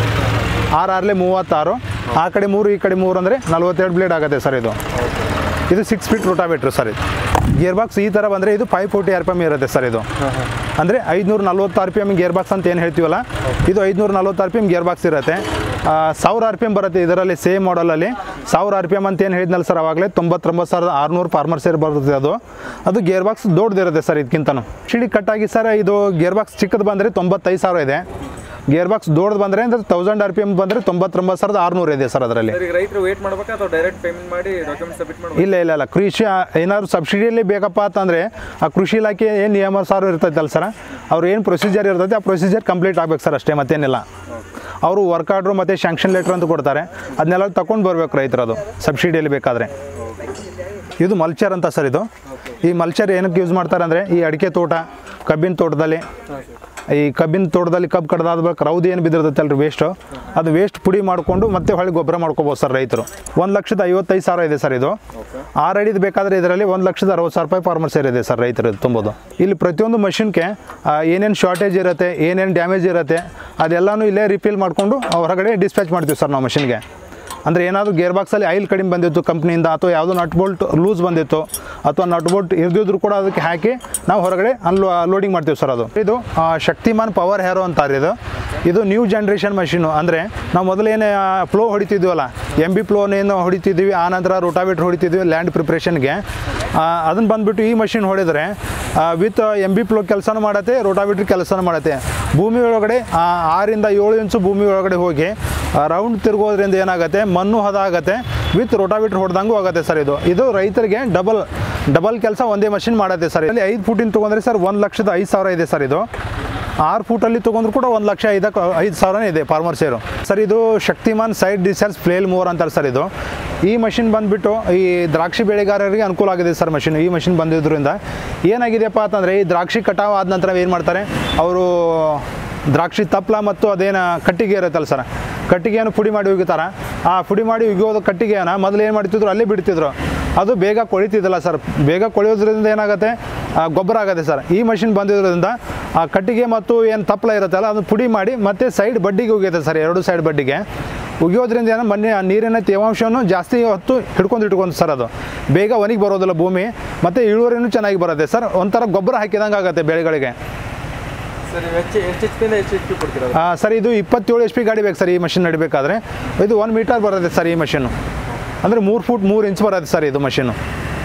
ಆರು ಆರಲೆ ಮೂವತ್ತಾರು ಆ ಕಡೆ ಮೂರು ಈ ಕಡೆ ಮೂರು ಅಂದರೆ ನಲ್ವತ್ತೆರಡು ಬ್ಲೇಡ್ ಆಗುತ್ತೆ ಸರ್ ಇದು ಇದು ಸಿಕ್ಸ್ ಫೀಟ್ ರೋಟಾವೇಟ್ರು ಸರ್ ಇದು ಗೇರ್ ಬಾಕ್ಸ್ ಈ ಥರ ಬಂದರೆ ಇದು five forty R P M ಇರುತ್ತೆ ಸರ್ ಇದು ಅಂದರೆ ಐದುನೂರ ನಲ್ವತ್ತು R P M gear box ಅಂತ ಏನು ಹೇಳ್ತೀವಲ್ಲ ಇದು ಐದುನೂರ ನಲ್ವತ್ತು R P M gear box ಇರುತ್ತೆ ಆ, ಸಾವಿರ ಆರ್ ಪಿ ಎಮ್ ಬರುತ್ತೆ ಇದರಲ್ಲಿ ಸೇಮ್ ಮಾಡಲಲ್ಲಿ ಸಾವಿರ ಆರ್ ಪಿ ಎಮ್ ಅಂತ ಏನು ಹೇಳಿದ್ನಲ್ಲ ಸರ್ ಅವಾಗಲೇ ತೊಂಬತ್ತೊಂಬತ್ತು ಸಾವಿರದ ಆರುನೂರು ಫಾರ್ಮರ್ ಸೇರ್ ಬರುತ್ತೆ ಅದು ಅದು ಗೇರ್ ಬಾಕ್ಸ್ ದೊಡ್ಡದಿರುತ್ತೆ ಸರ್ ಇದಕ್ಕಿಂತನೂ ಶಿಡಿ ಕಟ್ಟಾಗಿ ಸರ್ ಇದು ಗೇರ್ ಬಾಕ್ಸ್ ಚಿಕ್ಕದು ಬಂದರೆ ತೊಂಬತ್ತೈದು ಸಾವಿರ ಇದೆ ಗೇರ್ ಬಾಕ್ಸ್ ದೊಡ್ಡದು ಬಂದರೆ ಅಂದರೆ ತೌಸಂಡ್ ಆರ್ ಪಿ ಎಮ್ ಬಂದರೆ ತೊಂಬತ್ತೊಂಬತ್ತು ಸಾವಿರದ ಆರುನೂರು ಇದೆ ಸರ್ ಅದರಲ್ಲಿ ಸರ್ ಈಗ ರೈತರು ವೇಟ್ ಮಾಡ್ಬೇಕಾ ಅಥವಾ ಡೈರೆಕ್ಟ್ ಪೇಮೆಂಟ್ ಮಾಡಿ ಡಾಕ್ಯುಮೆಂಟ್ ಸಬ್ಮಿಟ್ ಮಾಡ್ಬೇಕು ಇಲ್ಲ ಇಲ್ಲ ಇಲ್ಲ ಕೃಷಿ ಏನಾದ್ರು ಸಬ್ಸಿಡಿಯಲ್ಲಿ ಬೇಕಪ್ಪ ಅಂತಂದರೆ ಆ ಕೃಷಿ ಇಲಾಖೆ ಏನು ನಿಯಮ ಸಾರು ಇರ್ತೈತಲ್ಲ ಸರ್ ಅವ್ರು ಏನು ಪ್ರೊಸೀಜರ್ ಇರ್ತೈತೆ ಆ ಪ್ರೊಸೀಜರ್ ಕಂಪ್ಲೀಟ್ ಆಗ್ಬೇಕು ಸರ್ ಅಷ್ಟೇ ಮತ್ತೇನಿಲ್ಲ ಅವರು ವರ್ಕ್ ಆರ್ಡ್ರು ಮತ್ತು ಶಾಂಕ್ಷನ್ ಲೆಟ್ರ್ ಅಂತ ಕೊಡ್ತಾರೆ ಅದನ್ನೆಲ್ಲ ತಗೊಂಡು ಬರ್ಬೇಕು ರೈತರದು ಸಬ್ಸಿಡಿಯಲ್ಲಿ ಬೇಕಾದರೆ ಇದು ಮಲ್ಚರ್ ಅಂತ ಸರ್ ಇದು ಈ ಮಲ್ಚರ್ ಏನಕ್ಕೆ ಯೂಸ್ ಮಾಡ್ತಾರೆ ಅಂದರೆ ಈ ಅಡಿಕೆ ತೋಟ ಕಬ್ಬಿನ ತೋಟದಲ್ಲಿ ಈ ಕಬ್ಬಿನ ತೋಟದಲ್ಲಿ ಕಬ್ಬು ಕಡ್ದಾದ ಬಳಿಕ ರೌದಿ ಏನು ಬಿದ್ದಿರ್ತೈತಲ್ರಿ ವೇಸ್ಟು ಅದು ವೇಸ್ಟ್ ಪುಡಿ ಮಾಡಿಕೊಂಡು ಮತ್ತೆ ಹೊಳ್ಳಿ ಗೊಬ್ಬರ ಮಾಡ್ಕೋಬೋದು ಸರ್ ರೈತರು ಒಂದು ಲಕ್ಷದ ಐವತ್ತೈದು ಸಾವಿರ ಇದೆ ಸರ್ ಇದು ಆರು ಅಡಿದು ಬೇಕಾದರೆ ಇದರಲ್ಲಿ ಒಂದು ಲಕ್ಷದ ಅರವತ್ತು ಸಾವಿರ ರೂಪಾಯಿ ಫಾರ್ಮರ್ ಸೇರ್ ಇದೆ ಸರ್ ರೈತರು ತುಂಬೋದು ಇಲ್ಲಿ ಪ್ರತಿಯೊಂದು ಮಷಿನ್ಗೆ ಏನೇನು ಶಾರ್ಟೇಜ್ ಇರುತ್ತೆ ಏನೇನು ಡ್ಯಾಮೇಜ್ ಇರುತ್ತೆ ಅದೆಲ್ಲನೂ ಇಲ್ಲೇ ರಿಫಿಲ್ ಮಾಡಿಕೊಂಡು ಹೊರಗಡೆ ಡಿಸ್ಪ್ಯಾಚ್ ಮಾಡ್ತೀವಿ ಸರ್ ನಾವು ಮಷಿನ್ಗೆ ಅಂದರೆ ಏನಾದರೂ ಗೇರ್ ಬಾಕ್ಸಲ್ಲಿ ಆಯಿಲ್ ಕಡಿಮೆ ಬಂದಿತ್ತು ಕಂಪ್ನಿಯಿಂದ ಅಥವಾ ಯಾವುದೋ ನಟ್ ಬೋಲ್ಟ್ ಲೂಸ್ ಬಂದಿತ್ತು ಅಥವಾ ನಟ್ ಬೋಲ್ಟ್ ಇರ್ದಿದ್ರು ಕೂಡ ಅದಕ್ಕೆ ಹಾಕಿ ನಾವು ಹೊರಗಡೆ ಅನ್ಲೋ ಲೋಡಿಂಗ್ ಮಾಡ್ತೀವಿ ಸರ್ ಅದು ಇದು ಆ, ಶಕ್ತಿಮಾನ್ ಪವರ್ ಹ್ಯಾರೋ ಅಂತಾರೆ ಇದು ಇದು ನ್ಯೂ ಜನ್ರೇಷನ್ ಮಷೀನು ಅಂದರೆ ನಾವು ಮೊದಲೇನೇ ಫ್ಲೋ ಹೊಡಿತಿದ್ವಲ್ಲ ಎಮ್ ಬಿ ಫ್ಲೋನೇನು ಹೊಡಿತಿದ್ವಿ ಆನಂತರ ರೋಟಾವೇಟ್ರ್ ಹೊಡಿತಿದ್ವಿ ಲ್ಯಾಂಡ್ ಪ್ರಿಪ್ರೇಷನ್ಗೆ ಅದನ್ನು ಬಂದುಬಿಟ್ಟು ಈ ಮಷಿನ್ ಹೊಡೆದ್ರೆ ವಿತ್ ಎಮ್ ಬಿ ಫ್ಲೋ ಕೆಲಸನೂ ಮಾಡತ್ತೆ ರೋಟಾವೇಟ್ರ್ ಕೆಲಸನೂ ಮಾಡತ್ತೆ ಭೂಮಿ ಒಳಗಡೆ ಆ, ಆರಿಂದ ಏಳು ಇಂಚು ಭೂಮಿ ಒಳಗಡೆ ಹೋಗಿ ರೌಂಡ್ ತಿರುಗೋದ್ರಿಂದ ಏನಾಗುತ್ತೆ ಮಣ್ಣು ಹದ ಆಗುತ್ತೆ ವಿತ್ ರೋಟಾವೇಟ್ರ್ ಹೊಡೆದಂಗೂ ಆಗುತ್ತೆ ಸರ್ ಇದು ಇದು ರೈತರಿಗೆ ಡಬಲ್ ಡಬಲ್ ಕೆಲಸ ಒಂದೇ ಮಷಿನ್ ಮಾಡುತ್ತೆ ಸರ್ ಇಲ್ಲಿ ಐದು ಫೂಟಿನ ತೊಗೊಂಡ್ರೆ ಸರ್ ಒಂದು ಲಕ್ಷದ ಐದು ಸಾವಿರ ಇದೆ ಸರ್ ಇದು ಆರು ಫೂಟಲ್ಲಿ ತೊಗೊಂಡ್ರು ಕೂಡ ಒಂದು ಲಕ್ಷ ಐದಕ್ಕೆ ಐದು ಸಾವಿರನೇ ಇದೆ ಫಾರ್ಮರ್ ಸೇರು ಸರ್ ಇದು ಶಕ್ತಿಮಾನ್ ಸೈಡ್ ಡಿಸೈಲ್ಸ್ ಫ್ಲೇಲ್ ಮೂವರ್ ಅಂತಾರೆ ಸರ್ ಇದು ಈ ಮಷಿನ್ ಬಂದುಬಿಟ್ಟು ಈ ದ್ರಾಕ್ಷಿ ಬೆಳೆಗಾರರಿಗೆ ಅನುಕೂಲ ಆಗಿದೆ ಸರ್ ಮಷಿನ್ ಈ ಮಷಿನ್ ಬಂದಿದ್ದರಿಂದ ಏನಾಗಿದೆಯಪ್ಪ ಅಂತಂದರೆ ಈ ದ್ರಾಕ್ಷಿ ಕಟಾವು ಆದ ನಂತರ ಏನು ಮಾಡ್ತಾರೆ ಅವರು ದ್ರಾಕ್ಷಿ ತಪ್ಪಲ ಮತ್ತು ಅದೇನು ಕಟ್ಟಿಗೆ ಇರುತ್ತಲ್ಲ ಸರ್ ಕಟ್ಟಿಗೆಯನ್ನು ಪುಡಿ ಮಾಡಿ ಉಗಿತಾರೆ ಆ ಪುಡಿ ಮಾಡಿ ಉಗಿಯೋದು ಕಟ್ಟಿಗೆಯನ್ನು ಮೊದಲು ಏನು ಮಾಡ್ತಿದ್ರು ಅಲ್ಲೇ ಬಿಡ್ತಿದ್ರು ಅದು ಬೇಗ ಕೊಳಿತಿದ್ದಲ್ಲ ಸರ್ ಬೇಗ ಕೊಳೆಯೋದ್ರಿಂದ ಏನಾಗುತ್ತೆ ಆ, ಗೊಬ್ಬರ ಆಗುತ್ತೆ ಸರ್ ಈ ಮಷಿನ್ ಬಂದಿರೋದ್ರಿಂದ ಆ ಕಟ್ಟಿಗೆ ಮತ್ತು ಏನು ತಪ್ಪಲ ಇರುತ್ತಲ್ಲ ಅದು ಪುಡಿ ಮಾಡಿ ಮತ್ತೆ ಸೈಡ್ ಬಡ್ಡಿಗೆ ಉಗಿಯುತ್ತೆ ಸರ್ ಎರಡು ಸೈಡ್ ಬಡ್ಡಿಗೆ ಉಗಿಯೋದ್ರಿಂದ ಏನೋ ಮೊನ್ನೆ ಆ ನೀರಿನ ತೇವಾಂಶವನ್ನು ಜಾಸ್ತಿ ಹೊತ್ತು ಹಿಡ್ಕೊಂಡು ಇಟ್ಕೊಂಡು ಸರ್ ಅದು ಬೇಗ ಒಣಗಿ ಬರೋದಿಲ್ಲ ಭೂಮಿ ಮತ್ತು ಇಳುವರಿನೂ ಚೆನ್ನಾಗಿ ಬರುತ್ತೆ ಸರ್ ಒಂಥರ ಗೊಬ್ಬರ ಹಾಕಿದಂಗೆ ಆಗುತ್ತೆ ಬೆಳೆಗಳಿಗೆ ಸರ್ ಎಷ್ಟು ಎಷ್ಟು ಎಚ್ ಪಿಯಿಂದ ಎಷ್ಟು ಎಚ್ ಪಿ ಕೊಡ್ತೀರಾ ಆ, ಸರ್ ಇದು ಇಪ್ಪತ್ತೇಳು ಎಚ್ ಪಿ ಗಾಡಿ ಬೇಕು ಸರ್ ಈ ಮಷಿನ್ ನಡಿಬೇಕಾದ್ರೆ ಇದು ಒನ್ ಮೀಟರ್ ಬರುತ್ತೆ ಸರ್ ಈ ಮಷಿನ್ನು ಅಂದರೆ ಮೂರು ಫೂಟ್ ಮೂರು ಇಂಚ್ ಬರುತ್ತೆ ಸರ್ ಇದು machine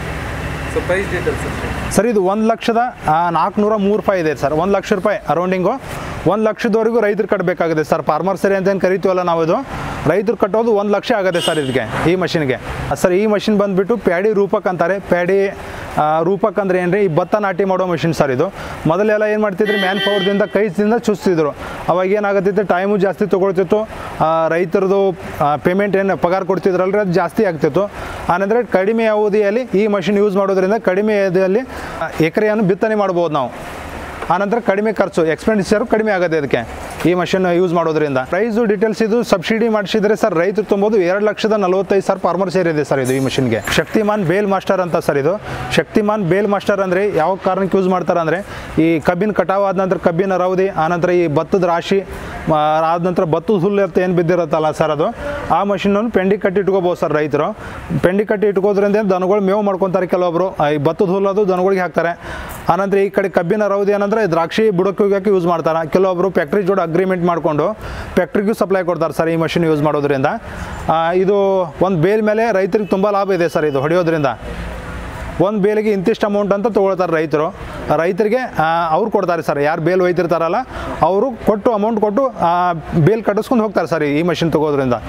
so price details sir ಇದು ಒಂದು ಲಕ್ಷದ ನಾಲ್ಕುನೂರ ಮೂರು ರೂಪಾಯಿ ಇದೆ ಸರ್ ಒಂದು ಲಕ್ಷ ರೂಪಾಯಿ ಅರೌಂಡಿಂಗು ಒಂದು ಲಕ್ಷದವರೆಗೂ ರೈತರು ಕಟ್ಟಬೇಕಾಗುತ್ತೆ ಸರ್ ಫಾರ್ಮರ್ ಸರಿ ಅಂತ ಏನು ಕರಿತೀವಲ್ಲ ನಾವು ಇದು ರೈತರು ಕಟ್ಟೋದು ಒಂದು ಲಕ್ಷ ಆಗುತ್ತೆ ಸರ್ ಇದಕ್ಕೆ ಈ ಮಷಿನ್ಗೆ ಸರ್ ಈ ಮಷಿನ್ ಬಂದುಬಿಟ್ಟು ಪ್ಯಾಡಿ ರೂಪಕ್ ಅಂತಾರೆ ಪ್ಯಾಡಿ ಆ, ರೂಪಕ್ ಅಂದರೆ ಏನು ರೀ ಈ ಭತ್ತ ನಾಟಿ ಮಾಡೋ ಮಷಿನ್ ಸರ್ ಇದು ಮೊದಲೆಲ್ಲ ಏನು ಮಾಡ್ತಿದ್ರು ಮ್ಯಾನ್ ಪವರ್ದಿಂದ ಕೈದಿಂದ ಚುಸ್ತಿದ್ರು ಅವಾಗ ಏನಾಗತ್ತಿತ್ತು ಟೈಮು ಜಾಸ್ತಿ ತೊಗೊಳ್ತಿತ್ತು ಆ, ರೈತರದು ಪೇಮೆಂಟ್ ಏನು ಪಗಾರ ಕೊಡ್ತಿದ್ರಲ್ರಿ ಅದು ಜಾಸ್ತಿ ಆಗ್ತಿತ್ತು ಆನಂತರ ಕಡಿಮೆ ಅವಧಿಯಲ್ಲಿ ಈ ಮಷಿನ್ ಯೂಸ್ ಮಾಡೋದ್ರಿಂದ ಕಡಿಮೆ ಅವಧಿಯಲ್ಲಿ ಆ, ಎಕರೆಯನ್ನು ಬಿತ್ತನೆ ಮಾಡ್ಬೋದು ನಾವು ಆನಂತರ ಕಡಿಮೆ ಖರ್ಚು ಎಕ್ಸ್ಪೆಂಡಿಚರ್ ಕಡಿಮೆ ಆಗುತ್ತೆ ಅದಕ್ಕೆ ಈ ಮಷಿನ್ ಯೂಸ್ ಮಾಡೋದ್ರಿಂದ ಪ್ರೈಸು ಡೀಟೇಲ್ಸ್ ಇದು ಸಬ್ಸಿಡಿ ಮಾಡಿಸಿದ್ರೆ ಸರ್ ರೈತರು ತುಂಬೋದು ಎರಡು ಲಕ್ಷದ ನಲವತ್ತೈದು ಸಾವಿರ ಫಾರ್ಮರ್ ಸೇರ್ ಇದೆ ಸರ್ ಇದು ಈ ಮಷಿನ್ಗೆ ಶಕ್ತಿಮಾನ್ ಬೇಲ್ ಮಾಸ್ಟರ್ ಅಂತ ಸರ್ ಇದು ಶಕ್ತಿಮಾನ್ ಬೇಲ್ ಮಾಸ್ಟರ್ ಅಂದರೆ ಯಾವ ಕಾರಣಕ್ಕೆ ಯೂಸ್ ಮಾಡ್ತಾರೆ ಅಂದರೆ ಈ ಕಬ್ಬಿನ ಕಟಾವು ಆದ ನಂತರ ಕಬ್ಬಿನ ರವದಿ ಆನಂತರ ಈ ಭತ್ತದ ರಾಶಿ ಆ, ಆದ ನಂತರ ಭತ್ತದ ಹುಲ್ಲು ಇರುತ್ತೆ ಏನು ಬಿದ್ದಿರುತ್ತಲ್ಲ ಸರ್ ಅದು ಆ ಮಷಿನನ್ನು ಪೆಂಡಿ ಕಟ್ಟಿ ಇಟ್ಕೋಬೋದು ಸರ್ ರೈತರು ಪೆಂಡಿ ಕಟ್ಟಿ ಇಟ್ಕೋದ್ರಿಂದ ದನಗಳು ಮೇವು ಮಾಡ್ಕೊತಾರೆ ಕೆಲವೊಬ್ರು ಆ, ಈ ಭತ್ತದ ಹುಲ್ಲು ಅದು ದನಗಳಿಗೆ ಹಾಕ್ತಾರೆ ಆನಂತರ ಈ ಕಡೆ ಕಬ್ಬಿನ ರವದಿ ಏನಂದ್ರೆ ದ್ರಾಕ್ಷಿ ಬುಡಕ್ಕೆ ಹೋಗೋಕೆ ಯೂಸ್ ಮಾಡ್ತಾರೆ ಕೆಲವೊಬ್ರು ಫ್ಯಾಕ್ಟ್ರಿ ಜೋಡಿ ಅಗ್ರಿಮೆಂಟ್ ಮಾಡಿಕೊಂಡು ಫ್ಯಾಕ್ಟ್ರಿಗೂ ಸಪ್ಲೈ ಕೊಡ್ತಾರೆ ಸರ್ ಈ ಮಷಿನ್ ಯೂಸ್ ಮಾಡೋದ್ರಿಂದ ಆ, ಇದು ಒಂದು ಬೇಲ್ ಮೇಲೆ ರೈತರಿಗೆ ತುಂಬ ಲಾಭ ಇದೆ ಸರ್ ಇದು ಹೊಡೆಯೋದ್ರಿಂದ ಒಂದು ಬೇಲಿಗೆ ಇಂತಿಷ್ಟು ಅಮೌಂಟ್ ಅಂತ ತೊಗೊಳ್ತಾರೆ ರೈತರು ರೈತರಿಗೆ ಆ, ಅವ್ರು ಕೊಡ್ತಾರೆ ಸರ್ ಯಾರು ಬೇಲ್ ಒಯ್ತಿರ್ತಾರಲ್ಲ ಅವರು ಕೊಟ್ಟು ಅಮೌಂಟ್ ಕೊಟ್ಟು ಆ, ಬೇಲ್ ಕಟ್ಟಿಸ್ಕೊಂಡು ಹೋಗ್ತಾರೆ ಸರ್ ಈ ಮಷಿನ್ ತೊಗೋದ್ರಿಂದ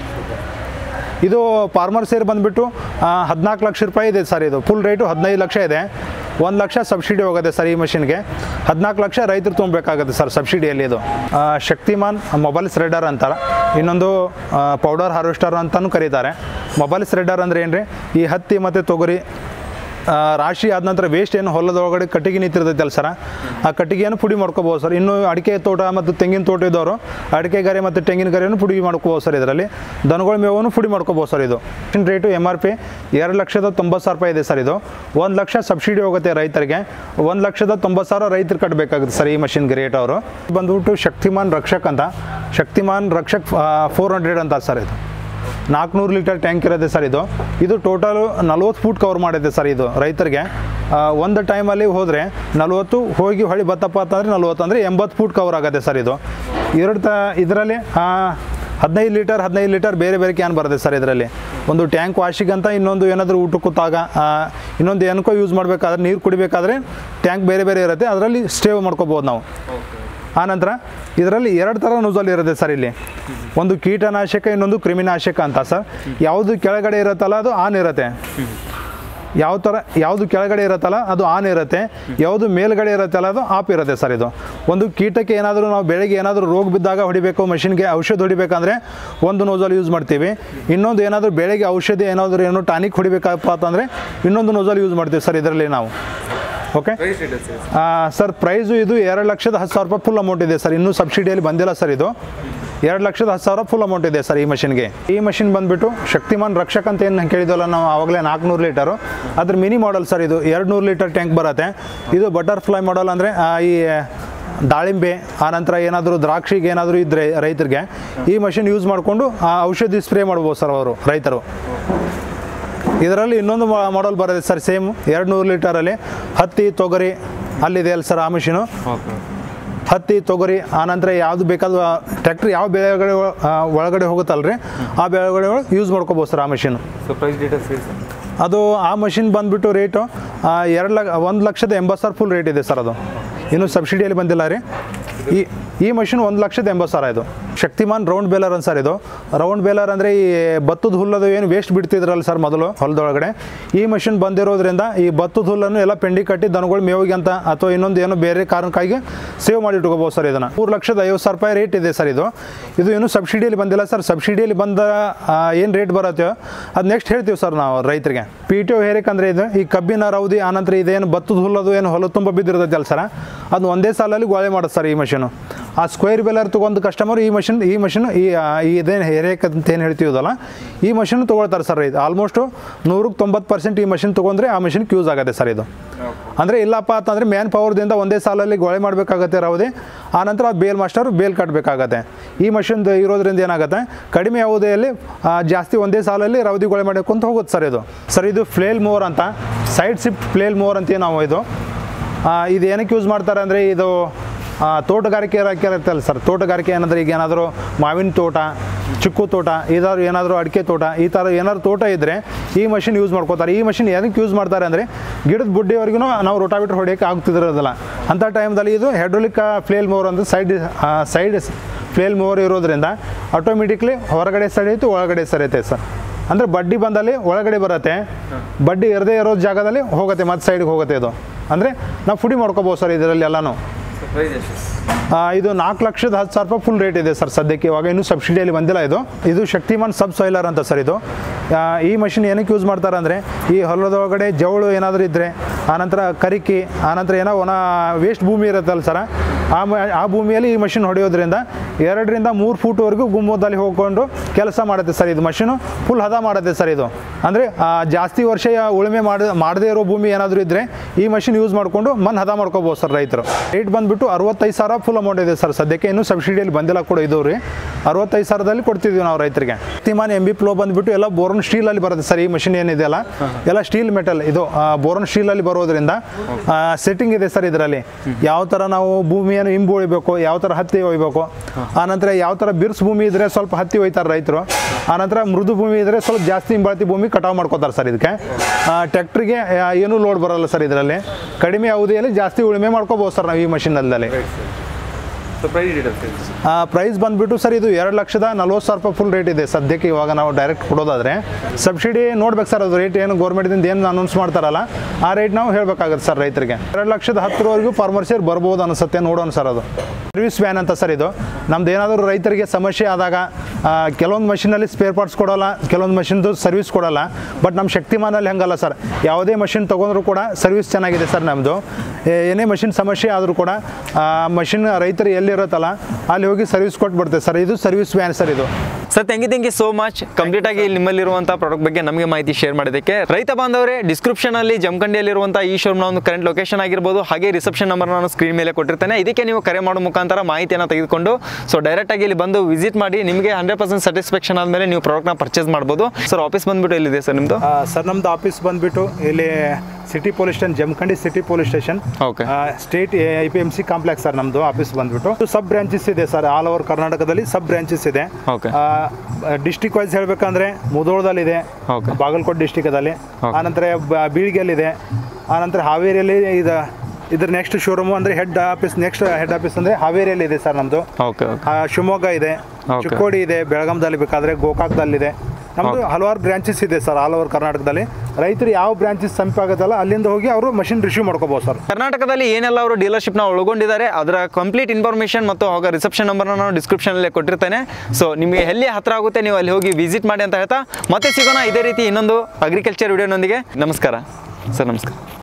ಇದು ಫಾರ್ಮರ್ ಸೇರ್ ಬಂದುಬಿಟ್ಟು ಹದಿನಾಲ್ಕು ಲಕ್ಷ ರೂಪಾಯಿ ಇದೆ ಸರ್ ಇದು ಫುಲ್ ರೇಟು ಹದಿನೈದು ಲಕ್ಷ ಇದೆ ಒಂದು ಲಕ್ಷ ಸಬ್ಸಿಡಿ ಹೋಗುತ್ತೆ ಸರ್ ಈ ಮಷಿನ್ಗೆ ಹದಿನಾಲ್ಕು ಲಕ್ಷ ರೈತರು ತುಂಬಬೇಕಾಗುತ್ತೆ ಸರ್ ಸಬ್ಸಿಡಿಯಲ್ಲಿ ಇದು ಆ, ಶಕ್ತಿಮಾನ್ ಮೊಬೈಲ್ ಸ್ರೆಡರ್ ಅಂತಾರೆ ಇನ್ನೊಂದು ಪೌಡರ್ ಹಾರ್ವೆಸ್ಟರ್ ಅಂತಲೂ ಕರೀತಾರೆ ಮೊಬೈಲ್ ಸ್ರೆಡರ್ ಅಂದರೆ ಏನು ರೀ ಈ ಹತ್ತಿ ಮತ್ತು ತೊಗರಿ ಆ, ರಾಶಿ ಆದ ನಂತರ ವೇಸ್ಟ್ ಏನು ಹೊಲದೊಳಗಡೆ ಕಟ್ಟಿಗೆ ನಿಂತಿರ್ತೈತಲ್ಲ ಸರ್ ಆ ಕಟ್ಟಿಗೆಯನ್ನು ಪುಡಿ ಮಾಡ್ಕೋಬೋದು ಸರ್ ಇನ್ನು ಅಡಿಕೆ ತೋಟ ಮತ್ತು ತೆಂಗಿನ ತೋಟ ಇದ್ದವರು ಅಡಿಕೆ ಗರಿ ಮತ್ತು ತೆಂಗಿನ ಗರಿಯನ್ನು ಪುಡಿ ಮಾಡ್ಕೋಬೋದು ಸರ್ ಇದರಲ್ಲಿ ದನಗಳ ಮೇವನ್ನು ಪುಡಿ ಮಾಡ್ಕೋಬೋದು ಸರ್ ಇದು machine rate M R P ಎರಡು ಲಕ್ಷದ ತೊಂಬತ್ತು ಸಾವಿರ ರೂಪಾಯಿ ಇದೆ ಸರ್ ಇದು ಒಂದು ಲಕ್ಷ ಸಬ್ಸಿಡಿ ಹೋಗುತ್ತೆ ರೈತರಿಗೆ ಒಂದು ಲಕ್ಷದ ತೊಂಬತ್ತು ಸಾವಿರ ರೈತರು ಕಟ್ಟಬೇಕಾಗುತ್ತೆ ಸರ್ ಈ ಮಷಿನ್ಗೆ ರೇಟ್ ಅವರು ಬಂದ್ಬಿಟ್ಟು ಶಕ್ತಿಮಾನ್ ರಕ್ಷಕ್ ಅಂತ ಶಕ್ತಿಮಾನ್ ರಕ್ಷಕ್ ಫೋರ್ ಹಂಡ್ರೆಡ್ ಅಂತ ಸರ್ ಇದು ನಾಲ್ಕುನೂರು ಲೀಟರ್ ಟ್ಯಾಂಕ್ ಇರುತ್ತೆ ಸರ್ ಇದು ಇದು ಟೋಟಲು ನಲ್ವತ್ತು ಫೂಟ್ ಕವರ್ ಮಾಡಿದೆ ಸರ್ ಇದು ರೈತರಿಗೆ ಆ, ಒಂದು ಟೈಮಲ್ಲಿ ಹೋದರೆ ನಲ್ವತ್ತು ಹೋಗಿ ಹೊಳಿ ಬತ್ತಪ್ಪ ಅಂತಂದರೆ ನಲ್ವತ್ತು ಅಂದರೆ ಎಂಬತ್ತು ಫೂಟ್ ಕವರ್ ಆಗುತ್ತೆ ಸರ್ ಇದು ಎರಡು ತ ಇದರಲ್ಲಿ ಹದಿನೈದು ಲೀಟರ್ ಹದಿನೈದು ಲೀಟರ್ ಬೇರೆ ಬೇರೆ ಕ್ಯಾನ್ ಬರುತ್ತೆ ಸರ್ ಇದರಲ್ಲಿ ಒಂದು ಟ್ಯಾಂಕ್ ವಾಶಿಗಂತ ಇನ್ನೊಂದು ಏನಾದರೂ ಊಟ ಕೂತಾಗ ಆ, ಇನ್ನೊಂದು ಏನಕ್ಕೋ ಯೂಸ್ ಮಾಡಬೇಕಾದ್ರೆ ನೀರು ಕುಡಿಬೇಕಾದ್ರೆ ಟ್ಯಾಂಕ್ ಬೇರೆ ಬೇರೆ ಇರುತ್ತೆ ಅದರಲ್ಲಿ ಸ್ಟೇವ್ ಮಾಡ್ಕೋಬೋದು ನಾವು ಆನಂತರ ಇದರಲ್ಲಿ ಎರಡು ಥರ ನೋಸಲ್ ಇರುತ್ತೆ ಸರ್ ಇಲ್ಲಿ ಒಂದು ಕೀಟನಾಶಕ ಇನ್ನೊಂದು ಕ್ರಿಮಿನಾಶಕ ಅಂತ ಸರ್ ಯಾವುದು ಕೆಳಗಡೆ ಇರುತ್ತಲ್ಲ ಅದು ಆನ್ ಇರುತ್ತೆ ಯಾವ ಥರ ಯಾವುದು ಕೆಳಗಡೆ ಇರುತ್ತಲ್ಲ ಅದು ಆನ್ ಇರುತ್ತೆ ಯಾವುದು ಮೇಲ್ಗಡೆ ಇರುತ್ತಲ್ಲ ಅದು ಆಫ್ ಇರುತ್ತೆ ಸರ್ ಇದು ಒಂದು ಕೀಟಕ್ಕೆ ಏನಾದರೂ ನಾವು ಬೆಳಗ್ಗೆ ಏನಾದರೂ ರೋಗ ಬಿದ್ದಾಗ ಹೊಡಿಬೇಕು ಮಷಿನ್ಗೆ ಔಷಧ ಹೊಡಿಬೇಕಂದ್ರೆ ಒಂದು ನೋಸಲ್ ಯೂಸ್ ಮಾಡ್ತೀವಿ ಇನ್ನೊಂದು ಏನಾದರೂ ಬೆಳಗ್ಗೆ ಔಷಧಿ ಏನಾದರೂ ಏನೋ ಟಾನಿಕ್ ಹೊಡಿಬೇಕಪ್ಪ ಅಂತಂದರೆ ಇನ್ನೊಂದು ನೋಸಲ್ ಯೂಸ್ ಮಾಡ್ತೀವಿ ಸರ್ ಇದರಲ್ಲಿ ನಾವು ಓಕೆ ಆ, ಸರ್ ಪ್ರೈಸು ಇದು ಎರಡು ಲಕ್ಷದ ಹತ್ತು ಸಾವಿರ ರೂಪಾಯಿ ಫುಲ್ ಅಮೌಂಟ್ ಇದೆ ಸರ್ ಇನ್ನೂ ಸಬ್ಸಿಡಿಯಲ್ಲಿ ಬಂದಿಲ್ಲ ಸರ್ ಇದು ಎರಡು ಲಕ್ಷದ ಹತ್ತು ಸಾವಿರ ಫುಲ್ ಅಮೌಂಟ್ ಇದೆ ಸರ್ ಈ ಮಷಿನ್ಗೆ ಈ ಮಷಿನ್ ಬಂದುಬಿಟ್ಟು ಶಕ್ತಿಮಾನ್ ರಕ್ಷಕ್ ಅಂತ ಏನು ಕೇಳಿದ್ವಲ್ಲ ನಾವು ಆವಾಗಲೇ ನಾಲ್ಕುನೂರು ಲೀಟರು ಅದ್ರ ಮಿನಿ ಮಾಡಲ್ ಸರ್ ಇದು ಎರಡು ನೂರು ಲೀಟರ್ ಟ್ಯಾಂಕ್ ಬರುತ್ತೆ ಇದು ಬಟರ್ಫ್ಲೈ ಮಾಡಲ್ ಅಂದರೆ ಈ ದಾಳಿಂಬೆ ಆನಂತರ ಏನಾದರೂ ದ್ರಾಕ್ಷಿಗೆ ಏನಾದರೂ ಇದ್ದರೆ ರೈತರಿಗೆ ಈ ಮಷಿನ್ ಯೂಸ್ ಮಾಡಿಕೊಂಡು ಆ ಔಷಧಿ ಸ್ಪ್ರೇ ಮಾಡ್ಬೋದು ಸರ್ ಅವರು ರೈತರು ಇದರಲ್ಲಿ ಇನ್ನೊಂದು ಮಾಡಲ್ ಬರುತ್ತೆ ಸರ್ ಸೇಮ್ ಎರಡು ನೂರು ಲೀಟರಲ್ಲಿ ಹತ್ತಿ ತೊಗರಿ ಅಲ್ಲಿದೆ ಅಲ್ಲ ಸರ್ ಆ ಮಿಷಿನು ಹತ್ತಿ ತೊಗರಿ ಆನಂತರ ಯಾವುದು ಬೇಕಾದ ಟ್ರ್ಯಾಕ್ಟ್ರ್ ಯಾವ ಬೆಳೆಗಡೆ ಒಳ- ಆ, ಒಳಗಡೆ ಹೋಗುತ್ತಲ್ರಿ ಆ ಬೆಳೆಗಡೆ ಯೂಸ್ ಮಾಡ್ಕೋಬೋದು ಸರ್ ಆ ಮಿಷಿನು ಸೊ ಪ್ರೈಸ್ ಡೀಟೇಲ್ಸ್ ಹೇಳಿ ಸರ್ ಅದು ಆ ಮಷಿನ್ ಬಂದುಬಿಟ್ಟು ರೇಟು ಎರಡು ಲಕ್ಷ ಒಂದು ಲಕ್ಷದ ಎಂಬತ್ತು ಸಾವಿರ ಫುಲ್ ರೇಟ್ ಇದೆ ಸರ್ ಅದು ಇನ್ನೂ ಸಬ್ಸಿಡಿಯಲ್ಲಿ ಬಂದಿಲ್ಲ ರೀ ಈ ಈ ಮಷಿನ್ ಒಂದು ಲಕ್ಷದ ಎಂಬತ್ತು ಸಾವಿರ ಇದು ಶಕ್ತಿಮಾನ್ ರೌಂಡ್ ಬೇಲರ್ ಅಂತ ಸರ್ ಇದು ರೌಂಡ್ ಬೇಲರ್ ಅಂದರೆ ಈ ಭತ್ತದ ಹುಲ್ಲದು ಏನು ವೇಸ್ಟ್ ಬಿಡ್ತಿದ್ರಲ್ಲ ಸರ್ ಮೊದಲು ಹೊಲದೊಳಗಡೆ ಈ ಮಷಿನ್ ಬಂದಿರೋದ್ರಿಂದ ಈ ಭತ್ತದ ಹುಲ್ಲನ್ನು ಎಲ್ಲ ಪೆಂಡಿ ಕಟ್ಟಿ ದನಗಳು ಮೇವಿಗೆ ಅಂತ ಅಥವಾ ಇನ್ನೊಂದು ಏನೋ ಬೇರೆ ಕಾರಣಕ್ಕಾಗಿ ಸೇವ್ ಮಾಡಿ ಇಟ್ಕೋಬೋದು ಸರ್ ಇದನ್ನು ಮೂರು ಲಕ್ಷದ ಐವತ್ತು ಸಾವಿರ ರೂಪಾಯಿ ರೇಟ್ ಇದೆ ಸರ್ ಇದು ಇದು ಇನ್ನೂ ಸಬ್ಸಿಡಿಯಲ್ಲಿ ಬಂದಿಲ್ಲ ಸರ್ ಸಬ್ಸಿಡಿಯಲ್ಲಿ ಬಂದ ಏನು ರೇಟ್ ಬರುತ್ತೆ ಅದು ನೆಕ್ಸ್ಟ್ ಹೇಳ್ತೀವಿ ಸರ್ ನಾವು ರೈತರಿಗೆ ಪಿ ಟಿ ಒ ಹೇರಿಕಂದ್ರೆ ಇದು ಈ ಕಬ್ಬಿನ ರೌದಿ ಆನಂತರ ಇದೇನು ಭತ್ತದ ಹುಲ್ಲದು ಏನು ಹೊಲ ತುಂಬ ಬಿದ್ದಿರ್ತೈತೆ ಅಲ್ಲ ಸರ್ ಅದು ಒಂದೇ ಸಾಲಲ್ಲಿ ಗೋಳೆ ಮಾಡುತ್ತೆ ಸರ್ ಈ ಮಷೀನು ಆ ಸ್ಕ್ವೇರ್ ಬೇಲರ್ ತೊಗೊಂಡು ಕಸ್ಟಮರ್ ಈ ಮಷಿನ್ ಈ ಮಷಿನ್ ಈ ಆ, ಈ ಇದೇನು ಹೇರೇಕ್ ಅಂತ ಏನು ಹೇಳ್ತೀವಲ್ಲ ಈ ಮಷಿನ್ ತೊಗೊಳ್ತಾರೆ ಸರ್ ಇದು ಆಲ್ಮೋಸ್ಟು ನೂರಕ್ಕೆ ತೊಂಬತ್ತು ಪರ್ಸೆಂಟ್ ಈ ಮಷಿನ್ ತೊಗೊಂಡ್ರೆ ಆ ಮಷಿನ್ಗೆ ಯೂಸ್ ಆಗುತ್ತೆ ಸರ್ ಇದು ಅಂದರೆ ಇಲ್ಲಪ್ಪ ಅಂತಂದರೆ ಮ್ಯಾನ್ ಪವರ್ದಿಂದ ಒಂದೇ ಸಾಲಲ್ಲಿ ಗೊಳೆ ಮಾಡಬೇಕಾಗತ್ತೆ ರವದಿ ಆನಂತರ ಅದು ಬೇಲ್ ಮಾಸ್ಟರ್ ಬೇಲ್ ಕಟ್ಟಬೇಕಾಗತ್ತೆ ಈ ಮಷಿನ್ ಇರೋದ್ರಿಂದ ಏನಾಗುತ್ತೆ ಕಡಿಮೆ ಅವಧಿಯಲ್ಲಿ ಆ, ಜಾಸ್ತಿ ಒಂದೇ ಸಾಲಲ್ಲಿ ರವದಿ ಗೊಳೆ ಮಾಡ್ಕೊಂತ ಹೋಗುತ್ತೆ ಸರ್ ಇದು ಸರ್ ಇದು ಫ್ಲೇಲ್ ಮೋರ್ ಅಂತ ಸೈಡ್ ಸಿಫ್ಟ್ ಫ್ಲೇಲ್ ಮೋರ್ ಅಂತೀವಿ ನಾವು ಇದು ಆ, ಇದು ಏನಕ್ಕೆ ಯೂಸ್ ಮಾಡ್ತಾರೆ ಅಂದರೆ ಇದು ಆ, ತೋಟಗಾರಿಕೆ ಇರತ್ತಲ್ಲ ಸರ್ ತೋಟಗಾರಿಕೆ ಏನಂದ್ರೆ ಈಗ ಏನಾದರೂ ಮಾವಿನ ತೋಟ ಚಿಕ್ಕು ತೋಟ ಇದಾದ್ರು ಏನಾದರೂ ಅಡಿಕೆ ತೋಟ ಈ ಥರ ಏನಾದ್ರು ತೋಟ ಇದ್ದರೆ ಈ ಮಷಿನ್ ಯೂಸ್ ಮಾಡ್ಕೋತಾರೆ ಈ ಮಷಿನ್ ಏನಕ್ಕೆ ಯೂಸ್ ಮಾಡ್ತಾರೆ ಅಂದರೆ ಗಿಡದ ಬುಡ್ಡಿವರೆಗೂ ನಾವು ರೋಟಾವಿಟ್ರ್ ಹೊಡೆಯೋಕ್ಕೆ ಆಗ್ತಿರೋದಿಲ್ಲ ಅಂಥ ಟೈಮ್ದಲ್ಲಿ ಇದು ಹೆಡ್ರೋಲಿಕ್ ಫ್ಲೇಲ್ ಮೋರ್ ಅಂತ ಸೈಡ್ ಸೈಡ್ ಫ್ಲೇಲ್ ಮೋರ್ ಇರೋದ್ರಿಂದ ಆಟೋಮೆಟಿಕ್ಲಿ ಹೊರಗಡೆ ಸರಿಯುತ್ತೆ ಒಳಗಡೆ ಸರಿಯುತ್ತೆ ಸರ್ ಅಂದರೆ ಬಡ್ಡಿ ಬಂದಲ್ಲಿ ಒಳಗಡೆ ಬರುತ್ತೆ ಬಡ್ಡಿ ಇರದೇ ಇರೋ ಜಾಗದಲ್ಲಿ ಹೋಗುತ್ತೆ ಮತ್ತೆ ಸೈಡ್ಗೆ ಹೋಗುತ್ತೆ ಇದು ಅಂದರೆ ನಾವು ಫುಡಿ ಮಾಡ್ಕೋಬೋದು ಸರ್ ಇದರಲ್ಲಿ ಎಲ್ಲನೂ ಆ, ಇದು ನಾಲ್ಕು ಲಕ್ಷದ ಹತ್ತು ಸಾವಿರ ರೂಪಾಯಿ ಫುಲ್ ರೇಟ್ ಇದೆ ಸರ್ ಸದ್ಯಕ್ಕೆ ಇವಾಗ ಇನ್ನೂ ಸಬ್ಸಿಡಿಯಲ್ಲಿ ಬಂದಿಲ್ಲ ಇದು ಇದು ಶಕ್ತಿಮಾನ್ ಸಬ್ ಸಾಯ್ಲರ್ ಅಂತ ಸರ್ ಇದು ಆ, ಈ ಮಷಿನ್ ಏನಕ್ಕೆ ಯೂಸ್ ಮಾಡ್ತಾರೆ ಅಂದರೆ ಈ ಹೊಲದ ಒಳಗಡೆ ಜವಳು ಏನಾದರೂ ಇದ್ದರೆ ಆನಂತರ ಕರಿಕಿ ಆನಂತರ ಏನೋ ಒಣ ವೇಸ್ಟ್ ಭೂಮಿ ಇರುತ್ತಲ್ಲ ಸರ್ ಆ ಮ ಆ ಭೂಮಿಯಲ್ಲಿ ಈ ಮಷಿನ್ ಹೊಡೆಯೋದ್ರಿಂದ ಎರಡರಿಂದ ಮೂರು ಫೂಟ್ವರೆಗೂ ಗುಮ್ಮದಲ್ಲಿ ಹೋಗ್ಕೊಂಡು ಕೆಲಸ ಮಾಡುತ್ತೆ ಸರ್ ಇದು ಮಷಿನು ಫುಲ್ ಹದ ಮಾಡುತ್ತೆ ಸರ್ ಇದು ಅಂದರೆ ಜಾಸ್ತಿ ವರ್ಷ ಉಳುಮೆ ಮಾಡಿ ಮಾಡದೇ ಇರೋ ಭೂಮಿ ಏನಾದರೂ ಇದ್ದರೆ ಈ ಮಷಿನ್ ಯೂಸ್ ಮಾಡಿಕೊಂಡು ಮಣ್ಣು ಹದ ಮಾಡ್ಕೋಬೋದು ಸರ್ ರೈತರು ರೇಟ್ ಬಂದುಬಿಟ್ಟು ಅರವತ್ತೈದು ಸಾವಿರ ಫುಲ್ ಅಮೌಂಟ್ ಇದೆ ಸರ್ ಸದ್ಯಕ್ಕೆ ಇನ್ನೂ ಸಬ್ಸಿಡಿಯಲ್ಲಿ ಬಂದಿಲ್ಲ ಕೂಡ ಇದು ರೀ ಅರವತ್ತೈದು ಸಾವಿರದಲ್ಲಿ ಕೊಡ್ತಿದ್ವಿ ನಾವು ರೈತರಿಗೆ ತಿಮಾನ್ ಎಂ ಬಿ ಪ್ಲೋ ಬಂದುಬಿಟ್ಟು ಎಲ್ಲ ಬೋರ್ನ್ ಸ್ಟೀಲಲ್ಲಿ ಬರುತ್ತೆ ಸರ್ ಈ ಮಷಿನ್ ಏನಿದೆಯಲ್ಲ ಎಲ್ಲ ಸ್ಟೀಲ್ ಮೆಟಲ್ ಇದು ಬೋರ್ನ್ ಸ್ಟೀಲಲ್ಲಿ ಬರೋದ್ರಿಂದ ಸೆಟ್ಟಿಂಗ್ ಇದೆ ಸರ್ ಇದರಲ್ಲಿ ಯಾವ ಥರ ನಾವು ಭೂಮಿಯನ್ನು ಹಿಂಬು ಒಯ್ಬೇಕು ಯಾವ ಥರ ಹತ್ತಿ ಒಯ್ಬೇಕು ಆನಂತರ ಯಾವ ಥರ ಬಿರ್ಸ್ ಭೂಮಿ ಇದ್ದರೆ ಸ್ವಲ್ಪ ಹತ್ತಿ ಒಯ್ತಾರೆ ರೈತರು ಆನಂತರ ಮೃದು ಭೂಮಿ ಇದ್ದರೆ ಸ್ವಲ್ಪ ಜಾಸ್ತಿ ಹಿಂಬಾಳ್ತಿ ಭೂಮಿ ಕಟಾವು ಮಾಡ್ಕೋತಾರೆ ಸರ್ ಇದಕ್ಕೆ ಟ್ಯಾಕ್ಟ್ರಿಗೆ ಏನೂ ಲೋಡ್ ಬರಲ್ಲ ಸರ್ ಇದರಲ್ಲಿ ಕಡಿಮೆ ಅವಧಿಯಲ್ಲಿ ಜಾಸ್ತಿ ಉಳುಮೆ ಮಾಡ್ಕೋಬೋದು ಸರ್ ನಾವು ಈ ಮಷಿನಲ್ಲಿ ಪ್ರೈಸ್ ಬಂದುಬಿಟ್ಟು ಸರ್ ಇದು ಎರಡು ಲಕ್ಷದ ನಲ್ವತ್ತು ಸಾವಿರ ರೂಪಾಯಿ ಫುಲ್ ರೇಟ್ ಇದೆ ಸದ್ಯಕ್ಕೆ ಇವಾಗ ನಾವು ಡೈರೆಕ್ಟ್ ಕೊಡೋದಾದರೆ ಸಬ್ಸಿಡಿ ನೋಡ್ಬೇಕು ಸರ್ ಅದು ರೇಟ್ ಏನು ಗೌರ್ಮೆಂಟ್ದಿಂದ ಏನು ಅನೌನ್ಸ್ ಮಾಡ್ತಾರಲ್ಲ ಆ ರೇಟ್ ನಾವು ಹೇಳಬೇಕಾಗುತ್ತೆ ಸರ್ ರೈತರಿಗೆ ಎರಡು ಲಕ್ಷದ ಹತ್ತರವರೆಗೂ ಫಾರ್ಮರ್ಸಿಯರ್ ಬರ್ಬೋದು ಅನಿಸುತ್ತೆ ನೋಡೋಣ ಸರ್ ಅದು ಸರ್ವಿಸ್ ವ್ಯಾನ್ ಅಂತ ಸರ್ ಇದು ನಮ್ದು ಏನಾದರೂ ರೈತರಿಗೆ ಸಮಸ್ಯೆ ಆದಾಗ ಆ, ಕೆಲವೊಂದು ಮಷಿನಲ್ಲಿ ಸ್ಪೇರ್ ಪಾರ್ಟ್ಸ್ ಕೊಡೋಲ್ಲ ಕೆಲವೊಂದು ಮಷಿನ್ದು ಸರ್ವಿಸ್ ಕೊಡೋಲ್ಲ ಬಟ್ ನಮ್ಮ ಶಕ್ತಿಮಾನಲ್ಲಿ ಹಂಗಲ್ಲ ಸರ್ ಯಾವುದೇ ಮಷಿನ್ ತೊಗೊಂಡ್ರು ಕೂಡ ಸರ್ವಿಸ್ ಚೆನ್ನಾಗಿದೆ ಸರ್ ನಮ್ಮದು ಏನೇ ಮಷಿನ್ ಸಮಸ್ಯೆ ಆದರೂ ಕೂಡ ಆ ಮಷಿನ್ ರೈತರು ಎಲ್ಲಿರುತ್ತಲ್ಲ ಅಲ್ಲಿ ಹೋಗಿ ಸರ್ವಿಸ್ ಕೊಟ್ಬಿಡ್ತೇವೆ ಸರ್ ಇದು ಸರ್ವಿಸ್ ವ್ಯಾನ್ ಸರ್ ಇದು sir thank you thank you so much complete ಆಗಿ ನಿಮ್ಮಲ್ಲಿರುವಂಥ ಪ್ರಾಡಕ್ಟ್ ಬಗ್ಗೆ ನಮಗೆ ಮಾಹಿತಿ ಶೇರ್ ಮಾಡೋದಕ್ಕೆ ರೈತ ಬಾಂಧವರೇ ಡಿಸ್ಕ್ರಿಪ್ಷನ್ ಅಲ್ಲಿ ಜಮಖಂಡಿಯಲ್ಲಿರುವಂಥ ಈ ಶೋರೂಮ್ನ ಒಂದು ಕರೆಂಟ್ ಲೊಕೇಶನ್ ಆಗಿರ್ಬೋದು ಹಾಗೆ ರಿಸೆಪ್ಷನ್ ನಂಬರ್ ನಾನು ಸ್ಕ್ರೀನ್ ಮೇಲೆ ಕೊಟ್ಟಿರ್ತೇನೆ ಇದಕ್ಕೆ ನೀವು ಕರೆ ಮಾಡೋ ಮುಖಾಂತರ ಮಾಹಿತಿಯನ್ನು ತೆಗೆದುಕೊಂಡು ಸೊ ಡೈರೆಕ್ಟ್ ಆಗಿ ಇಲ್ಲಿ ಬಂದು ವಿಸಿಟ್ ಮಾಡಿ ನಿಮಗೆ ಹಂಡ್ರೆಡ್ ಪರ್ಸೆಂಟ್ ಸ್ಯಾಟಿಸ್ಫ್ಯಾಕ್ಷನ್ ಆದಮೇಲೆ ನೀವು ಪ್ರಾಡಕ್ಟ್ನ ಪರ್ಚೇಸ್ ಮಾಡ್ಬೋದು ಸರ್ ಆಫೀಸ್ ಬಂದ್ಬಿಟ್ಟು ಎಲ್ಲಿದೆ ಸರ್ ನಿಮ್ಮದು ಸರ್ ನಮ್ಮದು ಆಫೀಸ್ ಬಂದುಬಿಟ್ಟು ಇಲ್ಲಿ city police station Jamkhandi city police station okay state I P M C complex sir ನಮ್ಮದು ಆಫೀಸ್ ಬಂದ್ಬಿಟ್ಟು ಸಬ್ ಬ್ರಾಂಚಸ್ ಇದೆ ಸರ್ ಆಲ್ ಓವರ್ ಕರ್ನಾಟಕದಲ್ಲಿ ಸಬ್ ಬ್ರಾಂಚಸ್ ಇದೆ Okay. ಡಿಸ್ಟಿಕ್ ವೈಸ್ ಹೇಳಬೇಕಂದ್ರೆ ಮುಧೋಳದಲ್ಲಿದೆ Okay. ಬಾಗಲಕೋಟೆ ಡಿಸ್ಟಿಕದಲ್ಲಿ Okay. ಆನಂತರ ಬ- ಬೀಳ್ಗೆಲ್ಲಿದೆ ಆನಂತರ ಹಾವೇರಿಯಲ್ಲಿ ಇದು ಇದ್ರ ನೆಕ್ಸ್ಟ್ ಶೋರೂಮು ಅಂದರೆ head office next head office ಅಂದರೆ ಹಾವೇರಿಯಲ್ಲಿ ಇದೆ ಸರ್ ನಮ್ಮದು ಓಕೆ ಓಕೆ ಆ, ಶಿವಮೊಗ್ಗ ಇದೆ Okay. ಚಿಕ್ಕೋಡಿ ಇದೆ ಬೆಳಗಾಂದಲ್ಲಿ ಬೇಕಾದ್ರೆ ಗೋಕಾಕ್ದಲ್ಲಿದೆ ನಮ್ಮದು ಹಲವಾರು ಬ್ರಾಂಚಸ್ ಇದೆ ಸರ್ ಆಲ್ ಓವರ್ ಕರ್ನಾಟಕದಲ್ಲಿ ರೈತರು ಯಾವ ಬ್ರಾಂಚಸ್ ಸಮೀಪ ಆಗುತ್ತಲ್ಲ ಅಲ್ಲಿಂದ ಹೋಗಿ ಅವರು ಮಷಿನ್ ರಿಸೀವ್ ಮಾಡ್ಕೋಬೋದು ಸರ್ ಕರ್ನಾಟಕದಲ್ಲಿ ಏನೆಲ್ಲ ಅವರು ಡೀಲರ್ಶಿಪ್ನ ಒಳಗೊಂಡಿದ್ದಾರೆ ಅದರ ಕಂಪ್ಲೀಟ್ ಇನ್ಫಾರ್ಮೇಷನ್ ಮತ್ತು ಹೋಗೋ ರಿಸೆಪ್ಷನ್ ನಂಬರ್ನ ನಾನು ಡಿಸ್ಕ್ರಿಪ್ಷನಲ್ಲಿ ಕೊಟ್ಟಿರ್ತೇನೆ ಸೊ ನಿಮಗೆ ಎಲ್ಲಿ ಹತ್ರ ಆಗುತ್ತೆ ನೀವು ಅಲ್ಲಿ ಹೋಗಿ ವಿಸಿಟ್ ಮಾಡಿ ಅಂತ ಹೇಳ್ತಾ ಮತ್ತೆ ಸಿಗೋಣ ಇದೇ ರೀತಿ ಇನ್ನೊಂದು ಅಗ್ರಿಕಲ್ಚರ್ ವಿಡಿಯೋನೊಂದಿಗೆ ನಮಸ್ಕಾರ ಸರ್ ನಮಸ್ಕಾರ